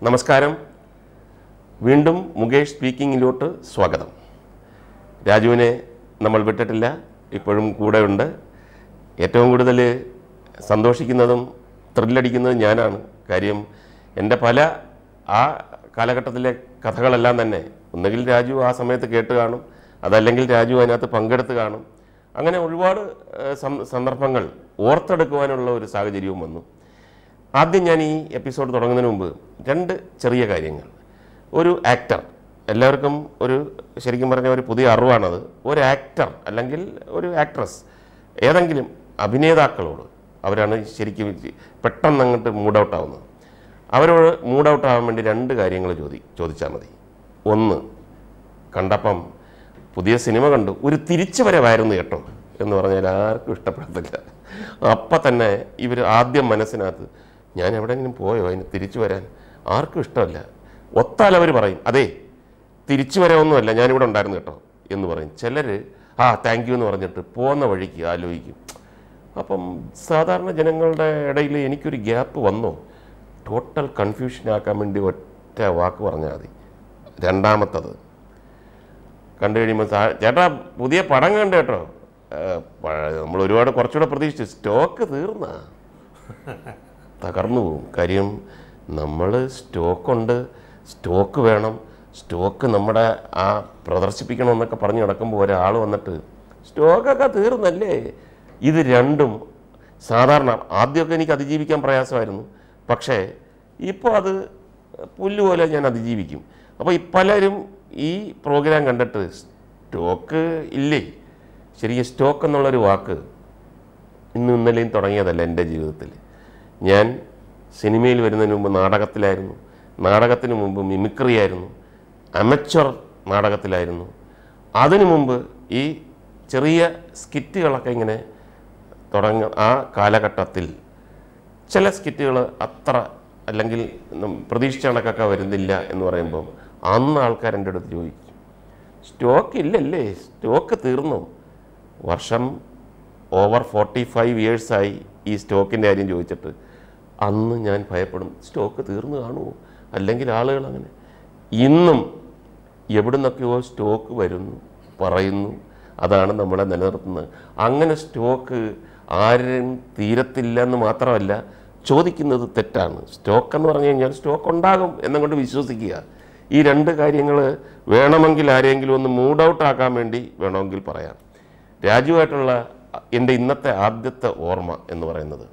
നമസ്കാരം വീണ്ടും മുകേഷ് സ്പീക്കിങ്ങിലോട്ട് സ്വാഗതം രാജുവിനെ നമ്മൾ വിട്ടിട്ടില്ല ഇപ്പോഴും കൂടെയുണ്ട് ഏറ്റവും കൂടുതൽ സന്തോഷിക്കുന്നതും ത്രില്ലടിക്കുന്നതും ഞാനാണ് കാര്യം എൻ്റെ പല ആ കാലഘട്ടത്തിലെ കഥകളെല്ലാം തന്നെ ഒന്നുകിൽ രാജു ആ സമയത്ത് കേട്ട് കാണും അതല്ലെങ്കിൽ രാജു അതിനകത്ത് പങ്കെടുത്ത് കാണും അങ്ങനെ ഒരുപാട് ഏഹ്, സം- സന്ദർഭങ്ങൾ ഓർത്തെടുക്കുവാനുള്ള ഒരു സാഹചര്യവും വന്നു ആദ്യം ഞാൻ ഈ എപ്പിസോഡ് തുടങ്ങുന്നതിന് മുമ്പ് രണ്ട് ചെറിയ കാര്യങ്ങൾ ഒരു ആക്ടർ എല്ലാവർക്കും ഒരു ശരിക്കും പറഞ്ഞ ഒരു പുതിയ അറിവാണത് ഒരു ആക്ടർ അല്ലെങ്കിൽ ഒരു ആക്ട്രസ് ഏതെങ്കിലും അഭിനേതാക്കളോട് അവരാണ് ശരിക്കും പെട്ടെന്ന് അങ്ങോട്ട് മൂഡ് ഔട്ട് ആവുന്നത് അവരോട് മൂഡ് ഔട്ട് ആവാൻ വേണ്ടി രണ്ട് കാര്യങ്ങൾ ചോദി ചോദിച്ചാൽ മതി ഒന്ന് കണ്ടപ്പം പുതിയ സിനിമ കണ്ടു ഒരു തിരിച്ചു വരവായിരുന്നു കേട്ടോ എന്ന് പറഞ്ഞാൽ ആർക്കും ഇഷ്ടപ്പെടത്തില്ല അപ്പം തന്നെ ഇവർ ആദ്യം മനസ്സിനകത്ത് ഞാൻ എവിടെയെങ്കിലും പോയോ അതിന് തിരിച്ചു വരാൻ ആർക്കും ഇഷ്ടമല്ല ഒത്താൽ അവർ പറയും അതെ തിരിച്ചു വരാമൊന്നുമല്ല ഞാനിവിടെ ഉണ്ടായിരുന്നു കേട്ടോ എന്ന് പറയും ചിലർ ആ താങ്ക് യു എന്ന് പറഞ്ഞിട്ട് പോകുന്ന വഴിക്ക് ആലോചിക്കും അപ്പം സാധാരണ ജനങ്ങളുടെ ഇടയിൽ എനിക്കൊരു ഗ്യാപ്പ് വന്നോ ടോട്ടൽ കൺഫ്യൂഷൻ ആക്കാൻ വേണ്ടി ഒറ്റ വാക്ക് പറഞ്ഞാൽ മതി രണ്ടാമത്തത് കണ്ടു കഴിയുമ്പോൾ സാ- ചേട്ടാ പുതിയ പടം കണ്ടു കേട്ടോ ഏഹ്, പ- നമ്മൾ ഒരുപാട് കുറച്ചുകൂടെ പ്രതീക്ഷിച്ചു സ്റ്റോക്ക് തീർന്ന തകർന്നു പോകും കാര്യം നമ്മൾ സ്റ്റോക്കുണ്ട് സ്റ്റോക്ക് വേണം സ്റ്റോക്ക് നമ്മുടെ ആ പ്രദർശിപ്പിക്കണമെന്നൊക്കെ പറഞ്ഞ് നടക്കുമ്പോൾ ഒരാൾ വന്നിട്ട് സ്റ്റോക്കൊക്കെ തീർന്നല്ലേ ഇത് രണ്ടും സാധാരണ ആദ്യമൊക്കെ എനിക്ക് അതിജീവിക്കാൻ പ്രയാസമായിരുന്നു പക്ഷേ ഇപ്പോൾ അത് പുല്ലുപോലെ ഞാൻ അതിജീവിക്കും അപ്പോൾ ഈ പലരും ഈ പ്രോഗ്രാം കണ്ടിട്ട് സ്റ്റോക്ക് ഇല്ലേ ശരിക്കും സ്റ്റോക്ക് എന്നുള്ളൊരു വാക്ക് ഇന്നും ഇന്നലെയും തുടങ്ങിയതല്ല എൻ്റെ ജീവിതത്തിൽ ഞാൻ സിനിമയിൽ വരുന്നതിന് മുമ്പ് നാടകത്തിലായിരുന്നു നാടകത്തിന് മുമ്പ് മിമിക്രി ആയിരുന്നു അമച്വർ നാടകത്തിലായിരുന്നു അതിനു മുമ്പ് ഈ ചെറിയ സ്കിറ്റുകളൊക്കെ ഇങ്ങനെ തുടങ്ങ ആ കാലഘട്ടത്തിൽ ചില സ്കിറ്റുകൾ അത്ര അല്ലെങ്കിൽ നം- പ്രതീക്ഷിച്ച കണക്കൊക്കെ വരുന്നില്ല എന്ന് പറയുമ്പം അന്ന് ആൾക്കാർ എൻ്റെ അടുത്ത് ചോദിക്കും സ്റ്റോക്ക് ഇല്ലല്ലേ സ്റ്റോക്ക് തീർന്നു വർഷം ഓവർ ഫോർട്ടി ഫൈവ് ഇയേഴ്സായി ഈ സ്റ്റോക്കിൻ്റെ കാര്യം ചോദിച്ചിട്ട് അന്ന് ഞാൻ ഭയപ്പെടും സ്റ്റോക്ക് തീർന്നു കാണുമോ അല്ലെങ്കിൽ ആളുകൾ അങ്ങനെ ഇന്നും എവിടുന്നൊക്കെയോ സ്റ്റോക്ക് വരുന്നു പറയുന്നു അതാണ് നമ്മളെ നിലനിർത്തുന്നത് അങ്ങനെ സ്റ്റോക്ക് ആരും തീരത്തില്ല എന്ന് മാത്രമല്ല ചോദിക്കുന്നത് തെറ്റാണ് സ്റ്റോക്ക് എന്ന് പറഞ്ഞു കഴിഞ്ഞാൽ സ്റ്റോക്ക് ഉണ്ടാകും എന്നങ്ങോട്ട് വിശ്വസിക്കുക ഈ രണ്ട് കാര്യങ്ങൾ വേണമെങ്കിൽ ആരെങ്കിലും ഒന്ന് മൂഡ് ഔട്ട് ആക്കാൻ വേണ്ടി വേണമെങ്കിൽ പറയാം രാജുവായിട്ടുള്ള എൻ്റെ ഇന്നത്തെ ആദ്യത്തെ ഓർമ്മ എന്ന് പറയുന്നത്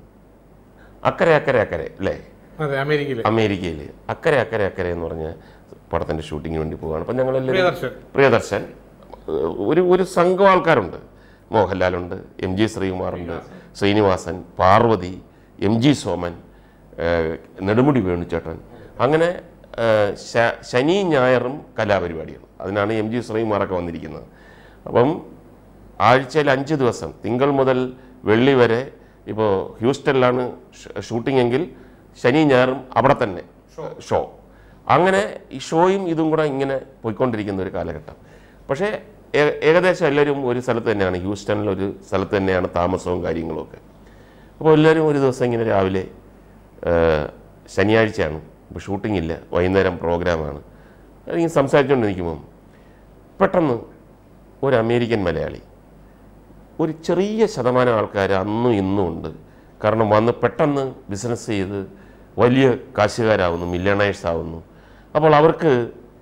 അക്കരെ അക്കരെ അക്കരെ അല്ലേ അതെ അമേരിക്കയിലെ അമേരിക്കയിൽ അക്കരെ അക്കരെ അക്കരെ എന്ന് പറഞ്ഞ പടത്തിൻ്റെ ഷൂട്ടിങ്ങിന് വേണ്ടി പോവുകയാണ് അപ്പം ഞങ്ങളെല്ലാവരും പ്രിയദർശൻ പ്രിയദർശൻ ഏഹ് ഒരു ഒരു സംഘം ആൾക്കാരുണ്ട് മോഹൻലാലുണ്ട് എം ജി ശ്രീകുമാറുണ്ട് ശ്രീനിവാസൻ പാർവതി എം ജി സോമൻ ഏഹ് നെടുമുടി വേണുചേട്ടൻ അങ്ങനെ ഏഹ് ശ- ശനി ഞായറും കലാപരിപാടികൾ അതിനാണ് എം ജി ശ്രീകുമാറൊക്കെ വന്നിരിക്കുന്നത് അപ്പം ആഴ്ചയിൽ അഞ്ച് ദിവസം തിങ്കൾ മുതൽ വെള്ളി വരെ ഇപ്പോൾ ഹ്യൂസ്റ്റണിലാണ് ഷ- ഷൂട്ടിംഗ് എങ്കിൽ ശനി ഞായറും അവിടെ തന്നെ ഷോ അങ്ങനെ ഈ ഷോയും ഇതും കൂടെ ഇങ്ങനെ പോയിക്കൊണ്ടിരിക്കുന്ന ഒരു കാലഘട്ടം പക്ഷേ ഏ- ഏകദേശം എല്ലാവരും ഒരു സ്ഥലത്ത് തന്നെയാണ് ഹ്യൂസ്റ്റണിൽ ഒരു സ്ഥലത്ത് തന്നെയാണ് താമസവും കാര്യങ്ങളും ഒക്കെ അപ്പോൾ എല്ലാവരും ഒരു ദിവസം ഇങ്ങനെ രാവിലെ ആ, ശനിയാഴ്ചയാണ് ഇപ്പോൾ ഷൂട്ടിംഗ് ഇല്ല വൈകുന്നേരം പ്രോഗ്രാമാണ് അതിങ്ങനെ സംസാരിച്ചുകൊണ്ടിരിക്കുമ്പം പെട്ടെന്ന് ഒരു അമേരിക്കൻ മലയാളി ഒരു ചെറിയ ശതമാനം ആൾക്കാർ അന്നും ഇന്നും ഉണ്ട് കാരണം വന്ന് പെട്ടെന്ന് ബിസിനസ് ചെയ്ത് വലിയ കാശുകാരാവുന്നു മില്യണേഴ്സ് ആവുന്നു അപ്പോൾ അവർക്ക്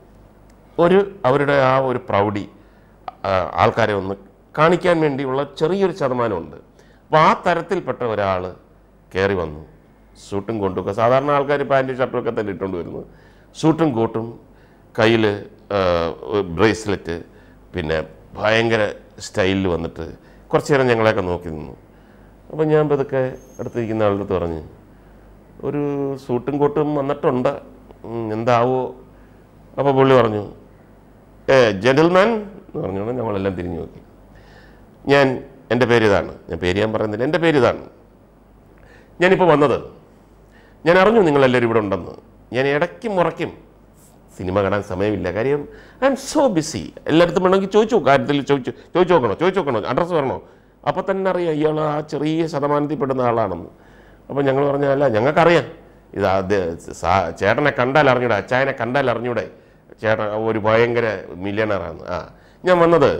ഒരു അവരുടെ ആ ഒരു പ്രൗഢി ആ, ആൾക്കാരെ ഒന്ന് കാണിക്കാൻ വേണ്ടിയുള്ള ചെറിയൊരു ശതമാനമുണ്ട് അപ്പോൾ ആ തരത്തിൽപ്പെട്ട ഒരാൾ കയറി വന്നു സൂട്ടും കോട്ടും ഒക്കെ സാധാരണ ആൾക്കാർ പാൻറ്റും ഷർട്ടും ഒക്കെ തന്നെ ഇട്ടുകൊണ്ട് വരുന്നു സൂട്ടും കോട്ടും കയ്യിൽ ബ്രേസ്ലെറ്റ് പിന്നെ ഭയങ്കര സ്റ്റൈലിൽ വന്നിട്ട് കുറച്ച് നേരം ഞങ്ങളെയൊക്കെ നോക്കി നിന്നു അപ്പോൾ ഞാൻ പതുക്കെ അടുത്തിരിക്കുന്ന ആളുടെ അടുത്ത് പറഞ്ഞു ഒരു സൂട്ടും കോട്ടും വന്നിട്ടുണ്ട് ഉം, എന്താവോ അപ്പോൾ പുള്ളി പറഞ്ഞു ഏ ജെന്റിൽമാൻ എന്ന് പറഞ്ഞോണ്ട് ഞങ്ങളെല്ലാം തിരിഞ്ഞു നോക്കി ഞാൻ എൻ്റെ പേര് ഇതാണ് ഞാൻ പേര് ഞാൻ പറയുന്നില്ല എൻ്റെ പേര് ഇതാണ് ഞാനിപ്പോൾ വന്നത് ഞാൻ അറിഞ്ഞു നിങ്ങളെല്ലാവരും ഇവിടെ ഉണ്ടെന്ന് ഞാൻ ഇടയ്ക്കും മുറയ്ക്കും സിനിമ കാണാൻ സമയമില്ല കാര്യം ഐ എം സോ ബിസി എല്ലായിടത്തും വേണമെങ്കിൽ ചോദിച്ചു കാര്യത്തിൽ ചോദിച്ചു ചോദിച്ചു നോക്കണോ ചോദിച്ചു നോക്കണോ അഡ്രസ്സ് വരണോ അപ്പോൾ തന്നെ അറിയാം ഇയാൾ ആ ചെറിയ ശതമാനത്തിൽ പെടുന്ന ആളാണെന്ന് അപ്പോൾ ഞങ്ങൾ പറഞ്ഞ അല്ല ഞങ്ങൾക്കറിയാം ഇത് അത് സാ- ചേട്ടനെ കണ്ടാൽ അറിഞ്ഞൂടെ അച്ചായനെ കണ്ടാൽ അറിഞ്ഞൂടെ ചേട്ടൻ ഒരു ഭയങ്കര മില്യണറാണ് ആ ഞാൻ വന്നത്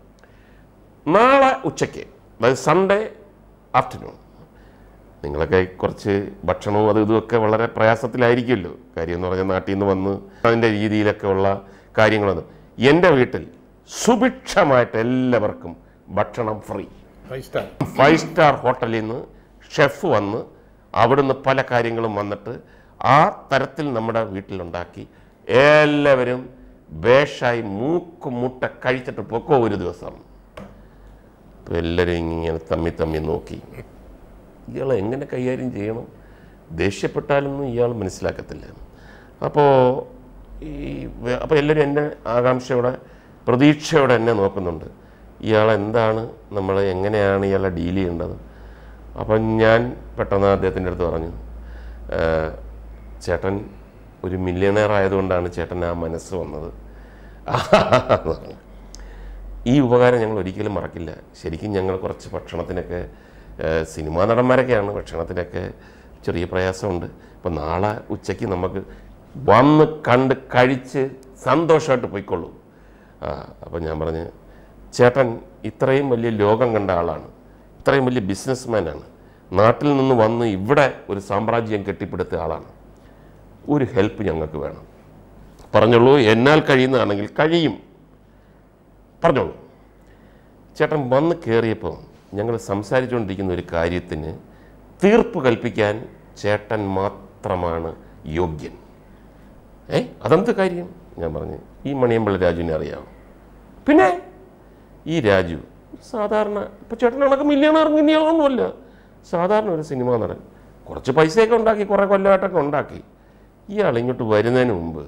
നാളെ ഉച്ചയ്ക്ക് അതായത് സൺഡേ ആഫ്റ്റർനൂൺ നിങ്ങളൊക്കെ കുറച്ച് ഭക്ഷണവും അതും ഇതുമൊക്കെ വളരെ പ്രയാസത്തിലായിരിക്കുമല്ലോ കാര്യം എന്ന് പറഞ്ഞാൽ നാട്ടിൽ നിന്ന് വന്ന് അതിൻ്റെ രീതിയിലൊക്കെ ഉള്ള കാര്യങ്ങളൊന്നും എൻ്റെ വീട്ടിൽ സുഭിക്ഷമായിട്ട് എല്ലാവർക്കും ഭക്ഷണം free five star five star ഹോട്ടലിൽ നിന്ന് ഷെഫ് വന്ന് അവിടുന്ന് പല കാര്യങ്ങളും വന്നിട്ട് ആ തരത്തിൽ നമ്മുടെ വീട്ടിലുണ്ടാക്കി എല്ലാവരും ബേഷായി മൂക്ക് മുട്ട കഴിച്ചിട്ട് പൊക്കോ ഒരു ദിവസം അപ്പോൾ എല്ലാവരും ഇങ്ങനെ തമ്മി തമ്മി നോക്കി ഇയാളെ എങ്ങനെ കൈകാര്യം ചെയ്യണം ദേഷ്യപ്പെട്ടാലൊന്നും ഇയാൾ മനസ്സിലാക്കത്തില്ല അപ്പോൾ ഈ വേ- അപ്പോൾ എല്ലാവരും എന്നെ ആകാംക്ഷയോടെ പ്രതീക്ഷയോടെ എന്നെ നോക്കുന്നുണ്ട് ഇയാൾ എന്താണ് നമ്മൾ എങ്ങനെയാണ് ഇയാളെ ഡീൽ ചെയ്യേണ്ടത് അപ്പം ഞാൻ പെട്ടെന്ന് അദ്ദേഹത്തിൻ്റെ അടുത്ത് പറഞ്ഞു "ഏ, ചേട്ടൻ ഒരു മില്യണയർ ആയതുകൊണ്ടാണ് ചേട്ടൻ ആ മനസ്സ് വന്നത് എന്ന് പറഞ്ഞു. ഈ ഉപകാരം ഞങ്ങൾ ഒരിക്കലും മറക്കില്ല ശരിക്കും ഞങ്ങൾ കുറച്ച് ഭക്ഷണത്തിനൊക്കെ ഏഹ്, സിനിമാ നടന്മാരൊക്കെയാണ് ഭക്ഷണത്തിനൊക്കെ ചെറിയ പ്രയാസമുണ്ട് ഇപ്പം നാളെ ഉച്ചയ്ക്ക് നമുക്ക് വന്ന് കണ്ട് കഴിച്ച് സന്തോഷമായിട്ട് പോയിക്കൊള്ളൂ ആ അപ്പം ഞാൻ പറഞ്ഞ് ചേട്ടൻ ഇത്രയും വലിയ ലോകം കണ്ട ആളാണ് ഇത്രയും വലിയ ബിസിനസ്മാനാണ് നാട്ടിൽ നിന്ന് വന്ന് ഇവിടെ ഒരു സാമ്രാജ്യം കെട്ടിപ്പടുത്തിയ ആളാണ് ഒരു ഹെൽപ്പ് ഞങ്ങൾക്ക് വേണം പറഞ്ഞോളൂ എന്നാൽ കഴിയുന്നതാണെങ്കിൽ കഴിയും പറഞ്ഞോളൂ ചേട്ടൻ വന്ന് കയറിയപ്പോൾ ഞങ്ങൾ സംസാരിച്ചുകൊണ്ടിരിക്കുന്ന ഒരു കാര്യത്തിന് തീർപ്പ് കൽപ്പിക്കാൻ ചേട്ടൻ മാത്രമാണ് യോഗ്യൻ ഏ അതെന്ത് കാര്യം ഞാൻ പറഞ്ഞു ഈ മണിയമ്പള്ളി രാജുവിനെ അറിയാമോ പിന്നെ ഈ രാജു സാധാരണ ഇപ്പം ചേട്ടൻ കണക്ക് മില്യണർ ഇങ്ങനെയാളൊന്നുമല്ല സാധാരണ ഒരു സിനിമാ നടൻ കുറച്ച് പൈസയൊക്കെ ഉണ്ടാക്കി കുറേ കൊല്ലമായിട്ടൊക്കെ ഉണ്ടാക്കി ഇയാൾ ഇങ്ങോട്ട് വരുന്നതിന് മുമ്പ്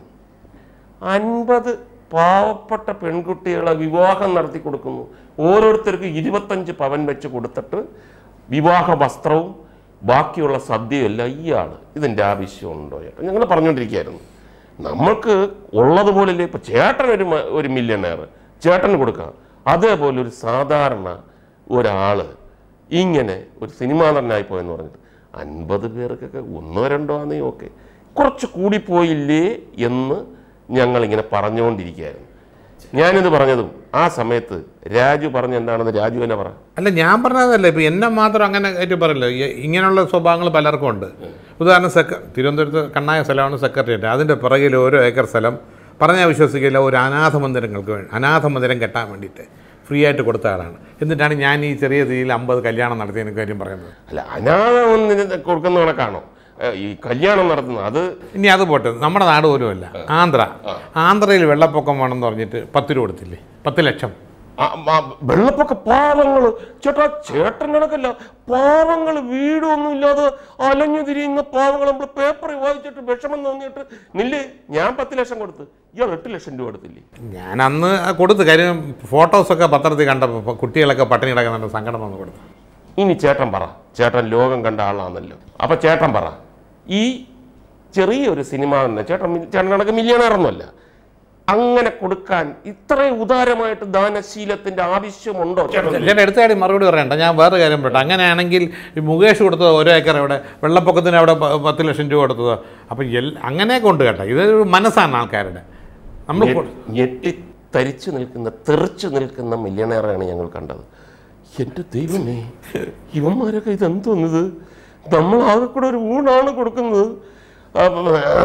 അൻപത് പാവപ്പെട്ട പെൺകുട്ടികളെ വിവാഹം നടത്തി കൊടുക്കുന്നു ഓരോരുത്തർക്ക് ഇരുപത്തഞ്ച് പവൻ വെച്ച് കൊടുത്തിട്ട് വിവാഹ വസ്ത്രവും ബാക്കിയുള്ള സദ്യയും എല്ലാം ഇയാൾ ഇതിൻ്റെ ആവശ്യമുണ്ടോ ചേട്ടൻ ഞങ്ങൾ പറഞ്ഞുകൊണ്ടിരിക്കുകയായിരുന്നു നമ്മൾക്ക് ഉള്ളതുപോലല്ലേ ഇപ്പം ചേട്ടൻ ഒരു മ- ഒരു മില്യണയർ ചേട്ടന് കൊടുക്കാം അതേപോലെ ഒരു സാധാരണ ഒരാൾ ഇങ്ങനെ ഒരു സിനിമാ നടനായി പോയെന്ന് പറഞ്ഞിട്ട് അൻപത് പേർക്കൊക്കെ ഒന്നോ രണ്ടോ ആണെങ്കിൽ ഓക്കെ കുറച്ച് കൂടിപ്പോയില്ലേ എന്ന് ഞങ്ങളിങ്ങനെ പറഞ്ഞുകൊണ്ടിരിക്കുകയായിരുന്നു ഞാനിത് പറഞ്ഞതും ആ സമയത്ത് രാജു പറഞ്ഞ എന്താണെന്ന് രാജു തന്നെ പറ അല്ല ഞാൻ പറഞ്ഞതല്ല ഇപ്പം എന്നെ മാത്രം അങ്ങനെ ആയിട്ട് പറയില്ല ഈ- ഇങ്ങനെയുള്ള സ്വഭാവങ്ങൾ പലർക്കും ഉണ്ട് ഉദാഹരണം സെക്ര തിരുവനന്തപുരത്ത് കണ്ണായ സ്ഥലമാണ് സെക്രട്ടേറിയറ്റ് അതിൻ്റെ പിറകിൽ ഓരോ ഏക്കർ സ്ഥലം പറഞ്ഞാൽ വിശ്വസിക്കില്ല ഒരു അനാഥ മന്ദിരങ്ങൾക്ക് വേണ്ടി അനാഥ മന്ദിരം കെട്ടാൻ വേണ്ടിയിട്ട് ഫ്രീ ആയിട്ട് കൊടുത്ത ആളാണ് എന്നിട്ടാണ് ഞാൻ ഈ ചെറിയ രീതിയിൽ അമ്പത് കല്യാണം നടത്തിയതിന് കാര്യം പറയുന്നത് അല്ല അനാഥ ഒന്നിന് കൊടുക്കുന്ന കണക്കാണോ ഏഹ് ഈ കല്യാണം നടത്തുന്നത് അത് ഇനി അത് പോട്ടെ നമ്മുടെ നാട് പോലുമല്ല ആന്ധ്ര ആന്ധ്രയിൽ വെള്ളപ്പൊക്കം വേണമെന്ന് പറഞ്ഞിട്ട് പത്ത് രൂപ കൊടുത്തില്ലേ പത്ത് ലക്ഷം ആ- ആ വെള്ളപ്പൊക്ക പാവങ്ങൾ ചേട്ടാ ചേട്ടൻ കണക്കല്ല പാവങ്ങൾ വീടൊന്നും ഇല്ലാതെ അലഞ്ഞു തിരിയുന്ന പാവങ്ങൾ നമ്മൾ പേപ്പറിൽ വായിച്ചിട്ട് വിഷമം തോന്നിയിട്ട് നില്ലേ ഞാൻ പത്ത് ലക്ഷം കൊടുത്ത് ഇയാൾ എട്ട് ലക്ഷം രൂപ കൊടുത്തില്ലേ ഞാൻ അന്ന് കൊടുത്തു കാര്യം ഫോട്ടോസൊക്കെ പത്രത്തിൽ കണ്ടപ്പോൾ കുട്ടികളൊക്കെ പട്ടിണി കിടക്കുന്നുണ്ട് സങ്കടം വന്ന് കൊടുത്തു ഇനി ചേട്ടൻ പറ ചേട്ടൻ ലോകം കണ്ട ആളാണല്ലോ അപ്പൊ ചേട്ടൻ പറ ഈ ചെറിയൊരു സിനിമ തന്നെ ചേട്ടൻ മി- ചേട്ടൻ കണക്ക് മില്യണയറൊന്നുമല്ല അങ്ങനെ കൊടുക്കാൻ ഇത്രയും ഉദാരമായിട്ട് ദാനശീലത്തിന്റെ ആവശ്യമുണ്ടോ ചേട്ടൻ ചേട്ടാ എടുത്താടി മറുപടി പറയണ്ട ഞാൻ വേറെ കാര്യം പറയട്ടെ അങ്ങനെയാണെങ്കിൽ ഈ മുകേഷ് കൊടുത്തത് ഓരോ ഏക്കർ അവിടെ വെള്ളപ്പൊക്കത്തിന് അവിടെ പ- പത്ത് ലക്ഷം രൂപ കൊടുത്തത് അപ്പം എൽ അങ്ങനെയൊക്കെ ഉണ്ട് കേട്ടോ ഇതൊരു മനസ്സാണ് ആൾക്കാരുടെ നമ്മൾ കൊ- ഞെട്ടിത്തരിച്ചു നിൽക്കുന്ന തെറിച്ചു നിൽക്കുന്ന മില്യണയറാണ് ഞങ്ങൾ കണ്ടത് എൻ്റെ ദൈവമേ ഇവന്മാരൊക്കെ ഇതെന്തോന്നത് നമ്മൾ ആകെ കൂടെ ഒരു ഊണാണ് കൊടുക്കുന്നത് അപ്പം,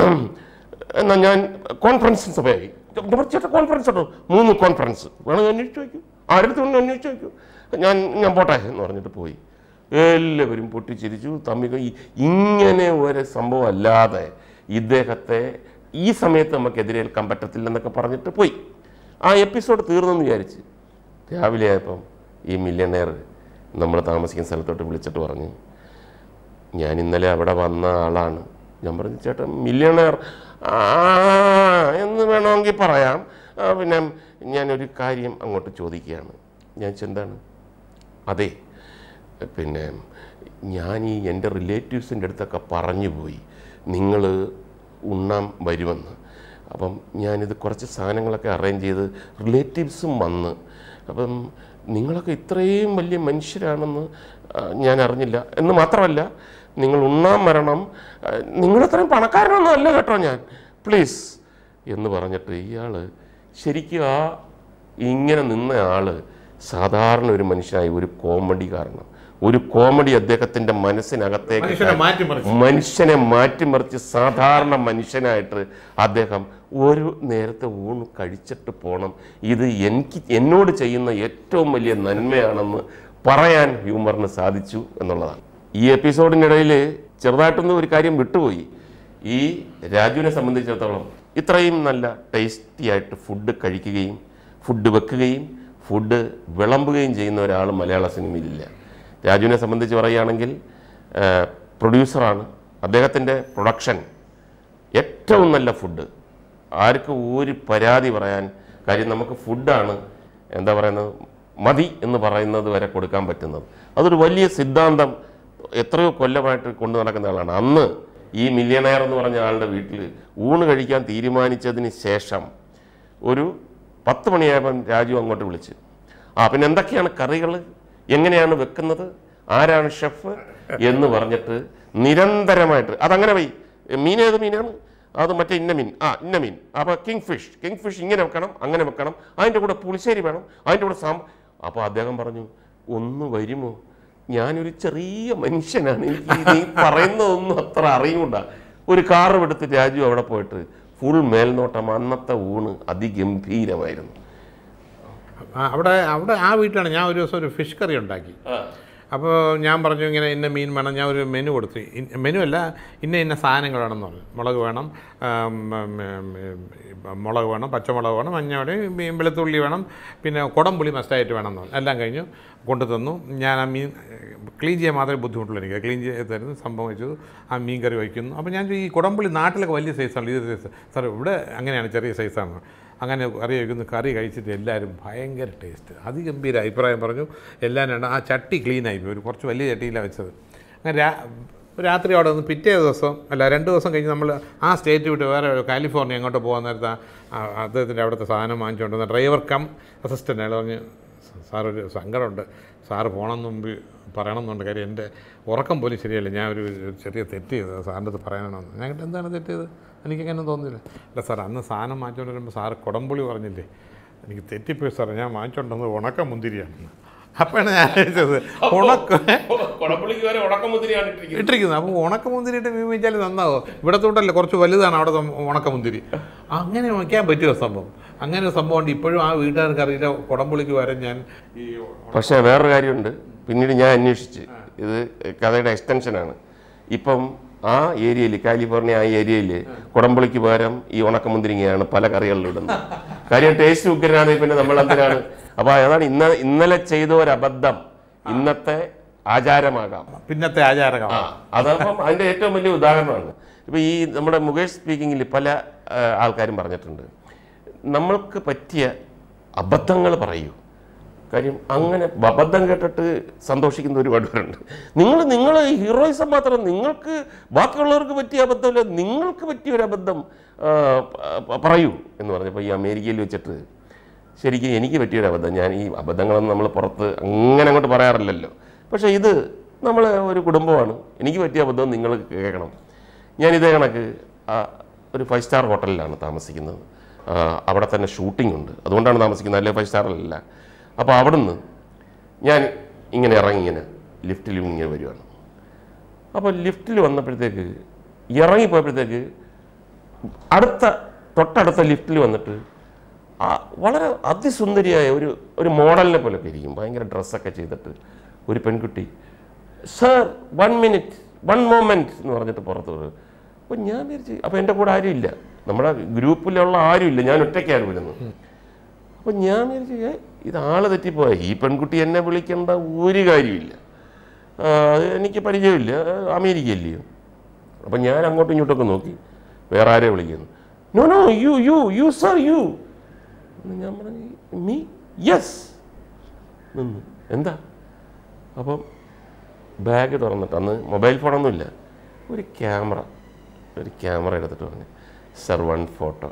എന്നാ ഞാൻ കോൺഫറൻസ് സഭയായി ചേട്ടാ കോൺഫറൻസ് ഉണ്ടോ മൂന്ന് കോൺഫറൻസ് വേണമെങ്കിൽ അന്വേഷിച്ച് വയ്ക്കൂ ആരുടെ കൊണ്ട് അന്വേഷിച്ച് വയ്ക്കൂ ഞാൻ ഞാൻ പോട്ടെ എന്ന് പറഞ്ഞിട്ട് പോയി എല്ലാവരും പൊട്ടിച്ചിരിച്ചു തമ്മിൽ ഈ- ഇങ്ങനെ ഒരു സംഭവം അല്ലാതെ ഇദ്ദേഹത്തെ ഈ സമയത്ത് നമുക്ക് എതിരേൽക്കാൻ പറ്റത്തില്ലെന്നൊക്കെ പറഞ്ഞിട്ട് പോയി ആ എപ്പിസോഡ് തീർന്നെന്ന് വിചാരിച്ച് രാവിലെ ആയപ്പം ഈ മില്യണയർ നമ്മൾ താമസിക്കുന്ന സ്ഥലത്തോട്ട് വിളിച്ചിട്ട് പറഞ്ഞു ഞാൻ ഇന്നലെ അവിടെ വന്ന ആളാണ് ഞാൻ പറഞ്ഞു ചേട്ടൻ മില്യണയർ ആ എന്ന് വേണമെങ്കിൽ പറയാം ആ, പിന്നെ ഞാനൊരു കാര്യം അങ്ങോട്ട് ചോദിക്കുകയാണ് ഞാൻ ചോദിച്ചു, എന്താണ് അതെ പിന്നെ ഞാൻ ഈ എൻ്റെ റിലേറ്റീവ്സിൻ്റെ അടുത്തൊക്കെ പറഞ്ഞു പോയി നിങ്ങൾ ഉണ്ണാൻ വരുമെന്ന് അപ്പം ഞാനിത് കുറച്ച് സാധനങ്ങളൊക്കെ അറേഞ്ച് ചെയ്ത് റിലേറ്റീവ്സും വന്ന് അപ്പം നിങ്ങളൊക്കെ ഇത്രയും വലിയ മനുഷ്യരാണെന്ന് ആ, ഞാൻ അറിഞ്ഞില്ല എന്ന് മാത്രമല്ല നിങ്ങൾ ഉണ്ണാൻ വരണം ഏഹ്, നിങ്ങളത്രയും പണക്കാരനൊന്നും അല്ല കേട്ടോ ഞാൻ പ്ലീസ് എന്ന് പറഞ്ഞിട്ട് ഇയാൾ ശരിക്കും ആ ഇങ്ങനെ നിന്ന ആള് സാധാരണ ഒരു മനുഷ്യനായി ഒരു കോമഡി കാരണം ഒരു കോമഡി അദ്ദേഹത്തിൻ്റെ മനസ്സിനകത്തേക്ക് മനുഷ്യനെ മാറ്റിമറിച്ചു മനുഷ്യനെ മാറ്റിമറിച്ച് സാധാരണ മനുഷ്യനായിട്ട് അദ്ദേഹം ഒരു നേരത്തെ ഊണ് കഴിച്ചിട്ട് പോകണം ഇത് എനിക്ക് എന്നോട് ചെയ്യുന്ന ഏറ്റവും വലിയ നന്മയാണെന്ന് പറയാൻ ഹ്യൂമറിന് സാധിച്ചു എന്നുള്ളതാണ് ഈ എപ്പിസോഡിനിടയിൽ ചെറുതായിട്ടൊന്ന് ഒരു കാര്യം വിട്ടുപോയി ഈ രാജുവിനെ സംബന്ധിച്ചിടത്തോളം ഇത്രയും നല്ല ടേസ്റ്റി ആയിട്ട് ഫുഡ് കഴിക്കുകയും ഫുഡ് വെക്കുകയും ഫുഡ് വിളമ്പുകയും ചെയ്യുന്ന ഒരാൾ മലയാള സിനിമയിലില്ല രാജുവിനെ സംബന്ധിച്ച് പറയുകയാണെങ്കിൽ ഏഹ്, പ്രൊഡ്യൂസറാണ് അദ്ദേഹത്തിൻ്റെ പ്രൊഡക്ഷൻ ഏറ്റവും നല്ല ഫുഡ് ആർക്കും ഒരു പരാതി പറയാൻ കാര്യം നമുക്ക് ഫുഡാണ് എന്താ പറയുന്നത് മതി എന്ന് പറയുന്നത് വരെ കൊടുക്കാൻ പറ്റുന്നത് അതൊരു വലിയ സിദ്ധാന്തം എത്രയോ കൊല്ലമായിട്ട് കൊണ്ടു നടക്കുന്ന ആളാണ് അന്ന് ഈ മില്യണയർ എന്ന് പറഞ്ഞ ആളുടെ വീട്ടിൽ ഊണ് കഴിക്കാൻ തീരുമാനിച്ചതിന് ശേഷം ഒരു പത്ത് മണിയായപ്പം രാജു അങ്ങോട്ട് വിളിച്ചു ആ പിന്നെ എന്തൊക്കെയാണ് കറികൾ എങ്ങനെയാണ് വെക്കുന്നത് ആരാണ് ഷെഫ് എന്ന് പറഞ്ഞിട്ട് നിരന്തരമായിട്ട് അതങ്ങനെ പോയി മീൻ ഏത് മീനാണ് അത് മറ്റേ ഇന്ന മീൻ ആ ഇന്ന മീൻ അപ്പോൾ കിങ് ഫിഷ് കിങ് ഫിഷ് ഇങ്ങനെ വെക്കണം അങ്ങനെ വെക്കണം അതിൻ്റെ കൂടെ പുളിശ്ശേരി വേണം അതിൻ്റെ കൂടെ സാമ്പ അപ്പോൾ അദ്ദേഹം പറഞ്ഞു ഒന്ന് വരുമോ ഞാനൊരു ചെറിയ മനുഷ്യനാണ് എനിക്ക് നീ പറയുന്നതൊന്നും അത്ര അറിയൂണ്ട ഒരു കാറും എടുത്ത് രാജു അവിടെ പോയിട്ട് ഫുൾ മേൽനോട്ടം അന്നത്തെ ഊണ് അതിഗംഭീരമായിരുന്നു ആ, അവിടെ അവിടെ ആ വീട്ടിലാണ് ഞാൻ ഒരു ദിവസം ഒരു ഫിഷ് കറി ഉണ്ടാക്കി അപ്പോൾ ഞാൻ പറഞ്ഞു ഇങ്ങനെ ഇന്ന മീൻ വേണം ഞാൻ ഒരു മെനു കൊടുത്തു ഇൻ- മെനു അല്ല ഇന്ന ഇന്ന സാധനങ്ങൾ വേണമെന്ന് പറഞ്ഞു മുളക് വേണം ആം, ഉം, ഉം, ഉം, മുളക് വേണം പച്ചമുളക് വേണം മഞ്ഞപ്പൊടി മീൻ വെളുത്തുള്ളി വേണം പിന്നെ കുടംപുളി മസ്റ്റായിട്ട് വേണം എന്ന് പറഞ്ഞു എല്ലാം കഴിഞ്ഞു കൊണ്ടു തന്നു ഞാൻ ആ മീൻ ക്ലീൻ ചെയ്യാൻ മാത്രമേ ബുദ്ധിമുട്ടുള്ളൂ എനിക്ക് ക്ലീൻ ചെയ്ത് തരുന്നു സംഭവം വെച്ചു ആ മീൻ കറി വയ്ക്കുന്നു അപ്പോൾ ഞാൻ ചോദിച്ചു, ഈ കുടംപുളി നാട്ടിലൊക്കെ വലിയ സൈസാണ് ഇത് സൈസ് സാർ ഇവിടെ അങ്ങനെയാണ് ചെറിയ സൈസാണ് അങ്ങനെ കറി കഴിക്കുന്നു കറി കഴിച്ചിട്ട് എല്ലാവരും ഭയങ്കര ടേസ്റ്റ് അതിഗംഭീര അഭിപ്രായം പറഞ്ഞു എല്ലാം രണ്ട് ആ ചട്ടി ക്ലീൻ ആയിപ്പോയി ഒരു കുറച്ച് വലിയ ചട്ടിയിലാണ് വെച്ചത് അങ്ങനെ രാ രാത്രി അവിടെ നിന്ന് പിറ്റേ ദിവസം അല്ല രണ്ട് ദിവസം കഴിഞ്ഞ് നമ്മൾ ആ സ്റ്റേറ്റ് വിട്ട് വേറെ ഒരു കാലിഫോർണിയ അങ്ങോട്ട് പോകാൻ നേരത്ത് ആ അദ്ദേഹത്തിൻ്റെ അവിടുത്തെ സാധനം വാങ്ങിച്ചുകൊണ്ട് വന്ന ഡ്രൈവർ കം അസിസ്റ്റൻ്റ് അയാൾ പറഞ്ഞ് സാർ ഒരു സങ്കടമുണ്ട് സാറ് പോകണമെന്ന് മുമ്പ് പറയണമെന്നുണ്ട് കാര്യം എൻ്റെ ഉറക്കം പോലും ശരിയല്ല ഞാൻ ഒരു ഒരു ചെറിയ തെറ്റ് ചെയ്തത് സാറിൻ്റെ അടുത്ത് പറയണമെന്ന് ഞാൻ കേട്ടോ, എന്താണ് തെറ്റ് ചെയ്തത് എനിക്കങ്ങനെ തോന്നുന്നില്ല അല്ല സാർ അന്ന് സാധനം വാങ്ങിച്ചുകൊണ്ട് വരുമ്പോൾ സാറ് കുടംപുളി പറഞ്ഞില്ലേ എനിക്ക് തെറ്റിപ്പോയി സാറേ ഞാൻ വാങ്ങിച്ചുകൊണ്ടത് ഉണക്ക മുന്തിരിയാണെന്ന് അപ്പോഴാണ് ഞാൻ ചോദിച്ചത് ഉണക്ക കുടപ്പുള്ളിക്ക് വരെ ഉണക്കമുതിരിയാണ് ഇട്ടിരിക്കുന്നത് ഇട്ടിരിക്കുന്നത് അപ്പോൾ ഉണക്ക മുന്തിരിയിട്ട് മീൻ വെച്ചാൽ നന്നാവോ ഇവിടത്തോട്ടല്ല കുറച്ച് വലുതാണ് അവിടെ ഉണക്ക മുന്തിരി അങ്ങനെ വയ്ക്കാൻ പറ്റുമോ സംഭവം അങ്ങനെ ഒരു സംഭവം ഉണ്ട് ഇപ്പോഴും ആ വീട്ടുകാർക്ക് അറിയില്ല കുടംപുളിക്ക് വരെ ഞാൻ ഈ പക്ഷേ വേറൊരു കാര്യമുണ്ട് പിന്നീട് ഞാൻ അന്വേഷിച്ച് ഇത് കഥയുടെ എക്സ്റ്റൻഷനാണ് ഇപ്പം ആ ഏരിയയിൽ കാലിഫോർണിയ ആ ഏരിയയിൽ കുടംപുളിക്ക് പകരം ഈ ഉണക്കമുന്തിരിങ്ങയാണ് പല കറികളിലും ഇടുന്നത് കാര്യം ടേസ്റ്റ് ഉഗ്രനാണെങ്കിൽ പിന്നെ നമ്മൾ എന്തിനാണ് അപ്പോൾ അതാണ് ഇന്ന ഇന്നലെ ചെയ്ത ഒരു അബദ്ധം ഇന്നത്തെ ആചാരമാകാം പിന്നത്തെ ആചാരകം ആ അതപ്പം അതിൻ്റെ ഏറ്റവും വലിയ ഉദാഹരണമാണ് ഇപ്പോൾ ഈ നമ്മുടെ മുകേഷ് സ്പീക്കിങ്ങിൽ പല ആ, ആൾക്കാരും പറഞ്ഞിട്ടുണ്ട് നമ്മൾക്ക് പറ്റിയ അബദ്ധങ്ങൾ പറയൂ കാര്യം അങ്ങനെ അബദ്ധം കേട്ടിട്ട് സന്തോഷിക്കുന്ന ഒരുപാട് പേരുണ്ട് നിങ്ങൾ നിങ്ങൾ ഹീറോയിസം മാത്രം നിങ്ങൾക്ക് ബാക്കിയുള്ളവർക്ക് പറ്റിയ അബദ്ധമില്ല നിങ്ങൾക്ക് പറ്റിയ ഒരു അബദ്ധം ആ, പ- പറയൂ എന്ന് പറഞ്ഞപ്പോൾ ഈ അമേരിക്കയിൽ വെച്ചിട്ട് ശരിക്കും എനിക്ക് പറ്റിയൊരു അബദ്ധം ഞാൻ ഈ അബദ്ധങ്ങളൊന്നും നമ്മൾ പുറത്ത് അങ്ങനെ അങ്ങോട്ട് പറയാറില്ലല്ലോ പക്ഷേ ഇത് നമ്മൾ ഒരു കുടുംബമാണ് എനിക്ക് പറ്റിയ അബദ്ധം നിങ്ങൾ കേൾക്കണം ഞാൻ ഇതേ കണക്ക് ആ, ഒരു ഫൈവ് സ്റ്റാർ ഹോട്ടലിലാണ് താമസിക്കുന്നത് ആ, അവിടെ തന്നെ ഷൂട്ടിംഗ് ഉണ്ട് അതുകൊണ്ടാണ് താമസിക്കുന്നത് അല്ലെ ഫൈവ് സ്റ്റാറിലല്ല അപ്പോൾ അവിടുന്ന് ഞാൻ ഇങ്ങനെ ഇറങ്ങി ഇങ്ങനെ ലിഫ്റ്റിൽ ഇങ്ങനെ വരുവാണ് അപ്പോൾ ലിഫ്റ്റിൽ വന്നപ്പോഴത്തേക്ക് ഇറങ്ങിപ്പോയപ്പോഴത്തേക്ക് അടുത്ത തൊട്ടടുത്ത ലിഫ്റ്റിൽ വന്നിട്ട് ആ വളരെ അതിസുന്ദരിയായ ഒരു ഒരു മോഡലിനെ പോലൊക്കെ ഇരിക്കും ഭയങ്കര ഡ്രസ്സൊക്കെ ചെയ്തിട്ട് ഒരു പെൺകുട്ടി sir one minute one moment എന്ന് പറഞ്ഞിട്ട് പുറത്ത് വരും അപ്പോൾ ഞാൻ വിചാരിച്ചു അപ്പോൾ എൻ്റെ കൂടെ ആരും ഇല്ല നമ്മുടെ ഗ്രൂപ്പിലുള്ള ആരും ഇല്ല ഞാൻ ഒറ്റയ്ക്കാണ് വരുന്നത് അപ്പോൾ ഞാൻ വിചാരിച്ചു "ഏ, ഇത് ആള് തെറ്റിപ്പോയ ഈ പെൺകുട്ടി എന്നെ വിളിക്കേണ്ട ഒരു കാര്യമില്ല ആ, അത് എനിക്ക് പരിചയമില്ല അമേരിക്കയില്ലയോ അപ്പം ഞാൻ അങ്ങോട്ടും ഇങ്ങോട്ടൊക്കെ നോക്കി വേറെ ആരെ വിളിക്കുന്നു no no you you you sir you ഞാൻ പറഞ്ഞു മീ യെസ് നിന്ന് എന്താ അപ്പം ബാഗ് തുറന്നിട്ട് അന്ന് മൊബൈൽ ഫോണൊന്നുമില്ല ഒരു ക്യാമറ ഒരു ക്യാമറ എടുത്തിട്ട് പറഞ്ഞു സർ വൺ ഫോട്ടോ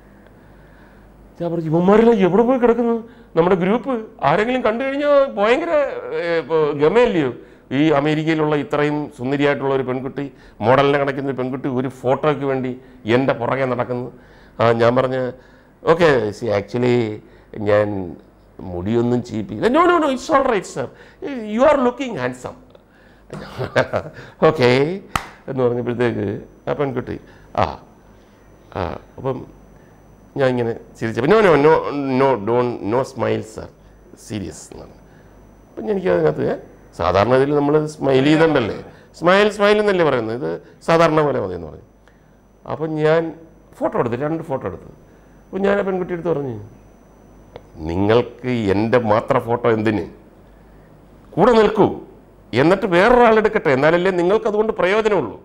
ഞാൻ പറഞ്ഞു ഇവന്മാരെല്ലാം എവിടെ പോയി കിടക്കുന്നു നമ്മുടെ ഗ്രൂപ്പ് ആരെങ്കിലും കണ്ടു കഴിഞ്ഞാൽ ഭയങ്കര ഏ, ഇപ്പൊ ഗമയല്ലയോ ഈ അമേരിക്കയിലുള്ള ഇത്രയും സുന്ദരിയായിട്ടുള്ള ഒരു പെൺകുട്ടി മോഡലിനെ കണക്കുന്ന ഒരു പെൺകുട്ടി ഒരു ഫോട്ടോയ്ക്ക് വേണ്ടി എൻ്റെ പുറകെ നടക്കുന്നു ആ, ഞാൻ പറഞ്ഞ ഓക്കെ സി ആക്ച്വലി ഞാൻ മുടിയൊന്നും ചീപ്പില്ല no no no it's all right sir you are looking handsome okay എന്ന് പറഞ്ഞപ്പോഴത്തേക്ക് ആ പെൺകുട്ടി ആ ആ അപ്പം ഞാൻ ഇങ്ങനെ ചിരിച്ചപ്പോൾ no no no no don't no smile sir serious എന്നാണ് അപ്പം എനിക്ക് അതിനകത്ത് ഏ, സാധാരണ ഇതിൽ നമ്മൾ സ്മൈൽ ചെയ്തിട്ടുണ്ടല്ലേ സ്മൈൽ സ്മൈൽ എന്നല്ലേ പറയുന്നത് ഇത് സാധാരണ പോലെ മതി എന്ന് പറഞ്ഞു അപ്പം ഞാൻ ഫോട്ടോ എടുത്തു രണ്ട് ഫോട്ടോ എടുത്തു അപ്പം ഞാൻ ആ പെൺകുട്ടി എടുത്ത് പറഞ്ഞു നിങ്ങൾക്ക് എൻ്റെ മാത്രം ഫോട്ടോ എന്തിന് കൂടെ നിൽക്കൂ എന്നിട്ട് വേറൊരാളെടുക്കട്ടെ എന്നാലല്ലേ നിങ്ങൾക്ക് അതുകൊണ്ട് പ്രയോജനമുള്ളൂ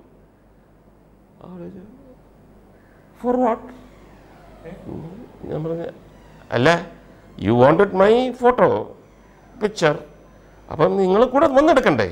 ഫോർ വാട്ട് ഞാൻ പറഞ്ഞ അല്ല you wanted my photo picture അപ്പം നിങ്ങൾ കൂടെ വന്നെടുക്കണ്ടേ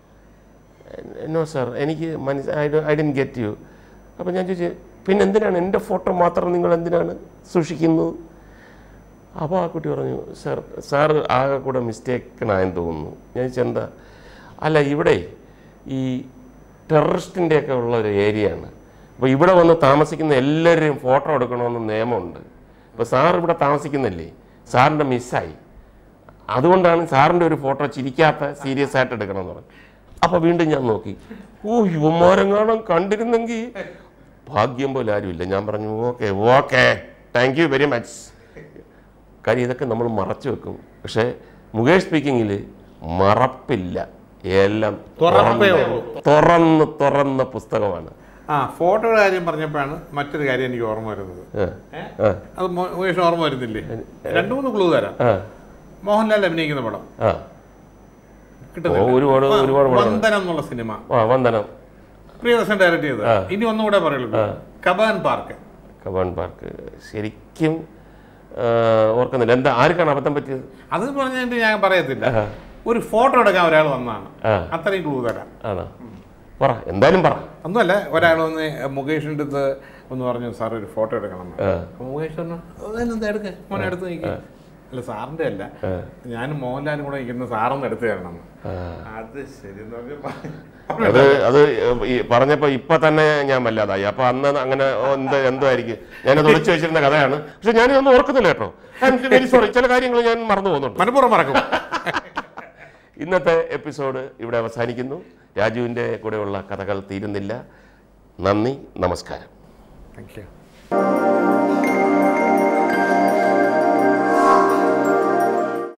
നോ സാർ എനിക്ക് മനസ്സ് ഐ ഡൻ ഗെറ്റ് യു അപ്പം ഞാൻ ചോദിച്ചു പിന്നെ എന്തിനാണ് എൻ്റെ ഫോട്ടോ മാത്രം നിങ്ങൾ എന്തിനാണ് സൂക്ഷിക്കുന്നത് അപ്പോൾ ആ കുട്ടി പറഞ്ഞു സാർ സാർ ആകെ കൂടെ മിസ്റ്റേക്കണായെന്ന് തോന്നുന്നു ഞാൻ ചോദിച്ചു എന്താ അല്ല ഇവിടെ ഈ ടെററിസ്റ്റിൻ്റെയൊക്കെ ഉള്ള ഒരു ഏരിയയാണ് അപ്പോൾ ഇവിടെ വന്ന് താമസിക്കുന്ന എല്ലാവരെയും ഫോട്ടോ എടുക്കണമെന്ന് നിയമമുണ്ട് ഇപ്പോൾ സാർ ഇവിടെ താമസിക്കുന്നില്ലേ സാറിൻ്റെ മിസ്സായി അതുകൊണ്ടാണ് സാറിൻ്റെ ഒരു ഫോട്ടോ ചിരിക്കാത്ത സീരിയസ് ആയിട്ട് എടുക്കണമെന്ന് പറഞ്ഞു അപ്പോൾ വീണ്ടും ഞാൻ നോക്കി ഓ യുവമാരെങ്ങാനും കണ്ടിരുന്നെങ്കിൽ ഭാഗ്യം പോലെ ആരുമില്ല ഞാൻ പറഞ്ഞു okay okay thank you very much കാര്യം ഇതൊക്കെ നമ്മൾ മറച്ചു വെക്കും പക്ഷേ മുകേഷ് സ്പീക്കിങ്ങിൽ മറപ്പില്ല എല്ലാം തുറപ്പേ തുറന്ന് ഉള്ളൂ. തുറന്ന് തുറന്ന പുസ്തകമാണ് ആ ഫോട്ടോയുടെ കാര്യം പറഞ്ഞപ്പോഴാണ് മറ്റൊരു കാര്യം എനിക്ക് ഓർമ്മ വരുന്നത് ആ, ഏ? ആ, അത് മോ- മുകേഷിന് ഓർമ്മ വരുന്നില്ലേ രണ്ടു മൂന്ന് ക്ലൂ തരാം ആ, മോഹൻലാൽ അഭിനയിക്കുന്ന പടം ആ. കിട്ടുന്നില്ല ഓ, ഒരുപാട് ആ, ഒരുപാട് പടങ്ങൾ. വന്ദനം എന്നുള്ള സിനിമ ആ വന്ദനം പ്രിയദർശൻ ഡയറക്ട് ചെയ്തത് ഇനി ഒന്നുകൂടെ പറയുള്ളൂ കബാൻ പാർക്ക് കബാൻ പാർക്ക് ശരിക്കും ആ, ഓർക്കുന്നില്ല എന്താ ആർക്കാണ് അബദ്ധം പറ്റിയത് അത് പറഞ്ഞിട്ട് ഞാൻ പറയത്തില്ല ഒരു ഫോട്ടോ എടുക്കാൻ ഒരാൾ വന്നതാണ് ആ. അത്രയും ക്ലൂ തരാം ആണോ പറ എന്തായാലും പറ ഒന്നുമല്ല ഒരാൾ വന്ന് മുകേഷിൻ്റെ അടുത്ത് ഒന്ന് പറഞ്ഞു സാർ ഒരു ഫോട്ടോ എടുക്കണം എന്ന്." ആ. അപ്പൊ മുകേഷ് പറഞ്ഞു "അതെന്താ എടുക്ക മോനെ എടുത്ത് നീക്കി അല്ല സാറിന്റെ അല്ല ഞാനും മോഹൻലാലും കൂടെ നിൽക്കുന്ന സാറൊന്ന് എടുത്തു തരണം എന്ന്." അത് ശരി എന്ന് പറഞ്ഞപ്പോ അത് അത് ഈ പറഞ്ഞപ്പോൾ ഇപ്പൊ തന്നെ ഞാൻ വല്ലാതായി അപ്പൊ അന്ന് അങ്ങനെ ഓ, എന്ത് എന്തായിരിക്കും ഞാനത് ഒളിച്ചു വെച്ചിരുന്ന കഥയാണ് പക്ഷെ ഞാനിതൊന്നും ഓർക്കുന്നില്ല കേട്ടോ വെരി സോറി ചില കാര്യങ്ങൾ ഞാൻ മറന്നു പോകുന്നുണ്ട് മനഃപൂർവ്വം മറക്കും ഇന്നത്തെ എപ്പിസോഡ് ഇവിടെ അവസാനിക്കുന്നു രാജുവിൻ്റെ കൂടെയുള്ള കഥകൾ തീരുന്നില്ല നന്ദി നമസ്കാരം താങ്ക് യു